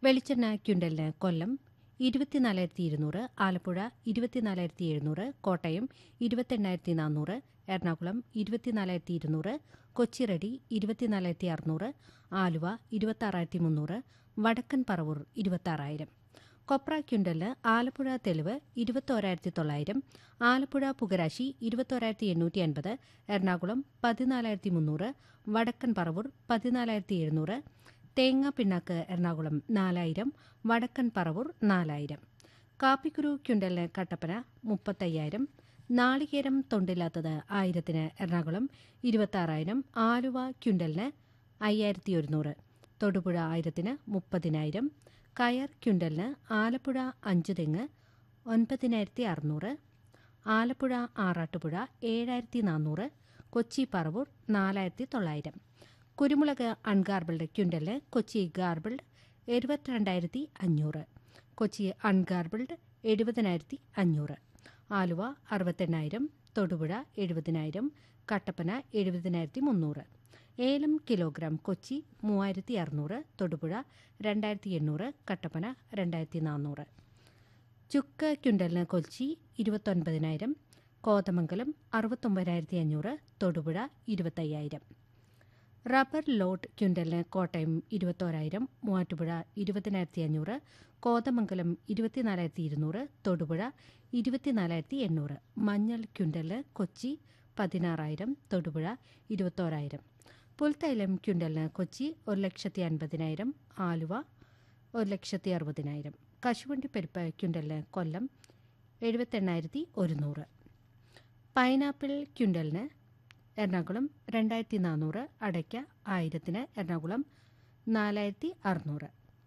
വെളിച്ചെണ്ണ ക്വിൻ്റലിന് കൊല്ലം ഇരുപത്തിനാലായിരത്തി ഇരുന്നൂറ് ആലപ്പുഴ ഇരുപത്തിനാലായിരത്തി എഴുന്നൂറ് കോട്ടയം ഇരുപത്തെണ്ണായിരത്തി നാനൂറ് എറണാകുളം ഇരുപത്തിനാലായിരത്തി ഇരുന്നൂറ് കൊച്ചിറടി ഇരുപത്തിനാലായിരത്തി അറുന്നൂറ് ആലുവ ഇരുപത്താറായിരത്തി മുന്നൂറ് വടക്കൻ പറവൂർ ഇരുപത്താറായിരം കൊപ്ര ക്വിൻ്റലിന് ആലപ്പുഴ തെളിവ് ഇരുപത്തോരായിരത്തി തൊള്ളായിരം ആലപ്പുഴ പുകരാശി ഇരുപത്തോരായിരത്തി എണ്ണൂറ്റി അൻപത് എറണാകുളം പതിനാലായിരത്തി മുന്നൂറ് വടക്കൻ പറവൂർ പതിനാലായിരത്തി എഴുന്നൂറ് തേങ്ങ പിണ്ണാക്ക് എറണാകുളം നാലായിരം വടക്കൻ പറവൂർ നാലായിരം കാപ്പിക്കുരു ക്വിൻ്റലിന് കട്ടപ്പന മുപ്പത്തയ്യായിരം നാളികേരം തൊണ്ടില്ലാത്തത് ആയിരത്തിന് എറണാകുളം ഇരുപത്താറായിരം ആലുവ ക്വിൻ്റലിന് അയ്യായിരത്തി ഒരുന്നൂറ് തൊടുപുഴ ആയിരത്തിന് മുപ്പതിനായിരം കയർ ക്വിൻ്റലിന് ആലപ്പുഴ അഞ്ച് തെങ്ങ് ഒൻപതിനായിരത്തി അറുന്നൂറ് ആലപ്പുഴ ആറാട്ടുപുഴ ഏഴായിരത്തി നാനൂറ് കൊച്ചി പറവൂർ നാലായിരത്തി തൊള്ളായിരം കുരുമുളക് അൺഗാർബിൾഡ് ക്വിൻ്റലിന് കൊച്ചി ഗാർബിൾഡ് എഴുപത്തിരണ്ടായിരത്തി അഞ്ഞൂറ് കൊച്ചി അൺഗാർബിൾഡ് എഴുപതിനായിരത്തി അഞ്ഞൂറ് ആലുവ അറുപത്തെണ്ണായിരം തൊടുപുഴ എഴുപതിനായിരം കട്ടപ്പന എഴുപതിനായിരത്തി മുന്നൂറ് ഏലം കിലോഗ്രാം കൊച്ചി മൂവായിരത്തി അറുന്നൂറ് തൊടുപുഴ രണ്ടായിരത്തി എണ്ണൂറ് കട്ടപ്പന രണ്ടായിരത്തി നാനൂറ് ചുക്ക് ക്വിൻ്റലിന് കൊച്ചി ഇരുപത്തൊൻപതിനായിരം കോതമംഗലം അറുപത്തൊമ്പതിനായിരത്തി അഞ്ഞൂറ് തൊടുപുഴ ഇരുപത്തയ്യായിരം റബ്ബർ ലോട്ട് ക്വിൻ്റലിന് കോട്ടയം ഇരുപത്തോരായിരം മൂവാറ്റുപുഴ ഇരുപതിനായിരത്തി അഞ്ഞൂറ് കോതമംഗലം ഇരുപത്തിനാലായിരത്തി ഇരുന്നൂറ് തൊടുപുഴ ഇരുപത്തിനാലായിരത്തി എണ്ണൂറ് മഞ്ഞൾ ക്വിൻ്റലിന് കൊച്ചി പതിനാറായിരം തൊടുപുഴ ഇരുപത്തോരായിരം പുൽത്തൈലം ക്വിൻ്റലിന് കൊച്ചി ഒരു ലക്ഷത്തി അൻപതിനായിരം ആലുവ ഒരു ലക്ഷത്തി അറുപതിനായിരം കശുവണ്ടി പരിപ്പ് ക്വിൻ്റലിന് കൊല്ലം എഴുപത്തെണ്ണായിരത്തി ഒരുന്നൂറ് പൈനാപ്പിൾ ക്വിൻ്റലിന് എറണാകുളം രണ്ടായിരത്തി നാനൂറ് അടയ്ക്ക ആയിരത്തിന് എറണാകുളം നാലായിരത്തി അറുന്നൂറ്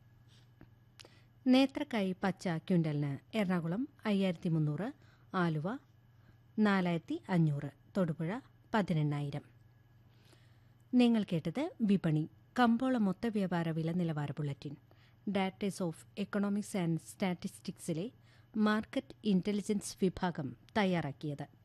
നേത്രക്കായി പച്ച ക്വിൻ്റലിന് എറണാകുളം അയ്യായിരത്തി മുന്നൂറ് ആലുവ നാലായിരത്തി അഞ്ഞൂറ് തൊടുപുഴ പതിനെണ്ണായിരം നിങ്ങൾ കേട്ടത് വിപണി കമ്പോള മൊത്ത വ്യാപാര വില നിലവാര ബുള്ളറ്റിൻ ഡാറ്റേഴ്സ് ഓഫ് എക്കണോമിക്സ് ആൻഡ് സ്റ്റാറ്റിസ്റ്റിക്സിലെ മാർക്കറ്റ് ഇന്റലിജൻസ് വിഭാഗം തയ്യാറാക്കിയത്